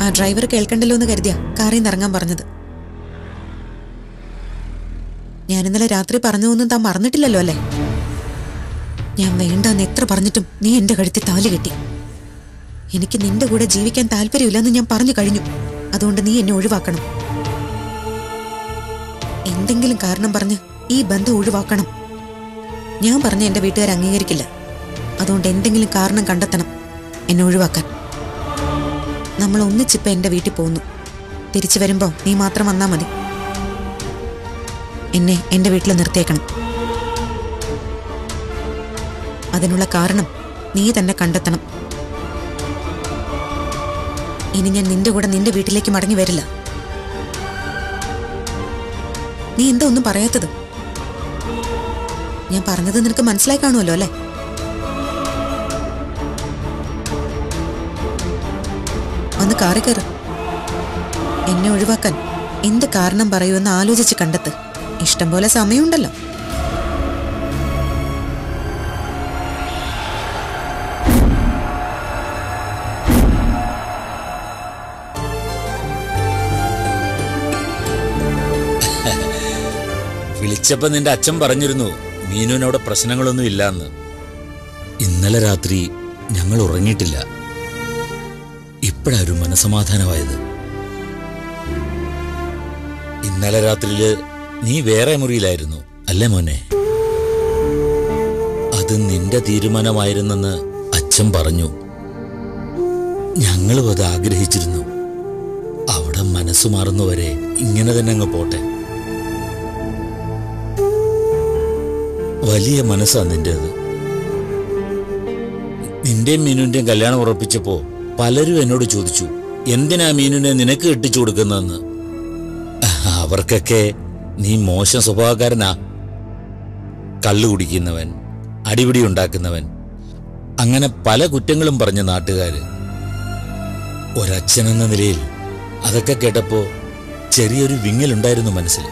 ആ ഡ്രൈവർ കേൾക്കണ്ടല്ലോ എന്ന് കരുതിയാ കാറിൽ നിന്ന് ഇറങ്ങാൻ പറഞ്ഞത് ഞാൻ ഇന്നലെ രാത്രി പറഞ്ഞതൊന്നും താൻ മറന്നിട്ടില്ലല്ലോ അല്ലേ ഞാൻ വേണ്ടാന്ന് എത്ര പറഞ്ഞിട്ടും നീ എന്റെ കഴുത്തിൽ താലി കെട്ടി എനിക്ക് നിന്റെ കൂടെ ജീവിക്കാൻ താല്പര്യമില്ലെന്ന് ഞാൻ പറഞ്ഞു കഴിഞ്ഞു അതുകൊണ്ട് നീ എന്നെ ഒഴിവാക്കണം എന്തെങ്കിലും കാരണം പറഞ്ഞ് ഈ ബന്ധം ഒഴിവാക്കണം ഞാൻ പറഞ്ഞ എന്റെ വീട്ടുകാർ അംഗീകരിക്കില്ല അതുകൊണ്ട് എന്തെങ്കിലും കാരണം കണ്ടെത്തണം എന്നെ ഒഴിവാക്കാൻ നമ്മൾ ഒന്നിച്ചിപ്പോ എന്റെ വീട്ടിൽ പോകുന്നു തിരിച്ചു വരുമ്പോ നീ മാത്രം വന്നാ മതി എന്നെ എന്റെ വീട്ടിൽ നിർത്തിയേക്കണം അതിനുള്ള കാരണം നീ തന്നെ കണ്ടെത്തണം ഇനി ഞാൻ നിന്റെ കൂടെ നിന്റെ വീട്ടിലേക്ക് മടങ്ങി വരില്ല നീ എന്താ ഒന്നും പറയാത്തത് ഞാൻ പറഞ്ഞത് നിനക്ക് മനസ്സിലായി കാണുമല്ലോ അല്ലേ ഒന്ന് കാറി കയറ് എന്നെ ഒഴിവാക്കാൻ എന്ത് കാരണം പറയുമെന്ന് ആലോചിച്ച് കണ്ടെത്ത് ഇഷ്ടം പോലെ സമയമുണ്ടല്ലോ വിളിച്ചപ്പോ നിന്റെ അച്ഛൻ പറഞ്ഞിരുന്നു മീനുവിനവിടെ പ്രശ്നങ്ങളൊന്നും ഇല്ലാന്ന് ഇന്നലെ രാത്രി ഞങ്ങൾ ഉറങ്ങിയിട്ടില്ല ഇപ്പോഴാ ഒരു മനസമാധാനമായത് ഇന്നലെ രാത്രിയില് നീ വേറെ മുറിയിലായിരുന്നു അല്ലേ മോനെ അത് നിന്റെ തീരുമാനമായിരുന്നെന്ന് അച്ഛൻ പറഞ്ഞു ഞങ്ങളും അത് ആഗ്രഹിച്ചിരുന്നു അവിടെ മനസ്സ് മാറുന്നവരെ ഇങ്ങനെ തന്നെ അങ്ങ് പോട്ടെ വലിയ മനസ്സാ നിന്റേത് നിന്റെയും മീനുവിന്റെയും കല്യാണം ഉറപ്പിച്ചപ്പോ പലരും എന്നോട് ചോദിച്ചു എന്തിനാ മീനുവിനെ നിനക്ക് കെട്ടിച്ചു കൊടുക്കുന്നതെന്ന് അവർക്കൊക്കെ നീ മോശം സ്വഭാവക്കാരനാ കള്ളു കുടിക്കുന്നവൻ അടിപിടി ഉണ്ടാക്കുന്നവൻ അങ്ങനെ പല കുറ്റങ്ങളും പറഞ്ഞ നാട്ടുകാര് ഒരച്ഛനെന്ന നിലയിൽ അതൊക്കെ കേട്ടപ്പോ ചെറിയൊരു വിങ്ങലുണ്ടായിരുന്നു മനസ്സിൽ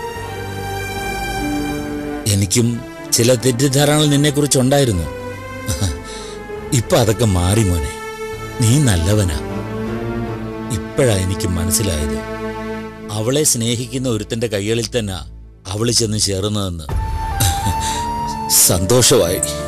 എനിക്കും ചില തെറ്റിദ്ധാരണകൾ നിന്നെക്കുറിച്ച് ഉണ്ടായിരുന്നു ഇപ്പൊ അതൊക്കെ മാറി മോനെ നീ നല്ലവനാ ഇപ്പോഴാ എനിക്ക് മനസ്സിലായത് അവളെ സ്നേഹിക്കുന്ന ഒരുത്തന്റെ കൈകളിൽ തന്നെ അവള് ചെന്ന് ചേർന്നതെന്ന് സന്തോഷമായി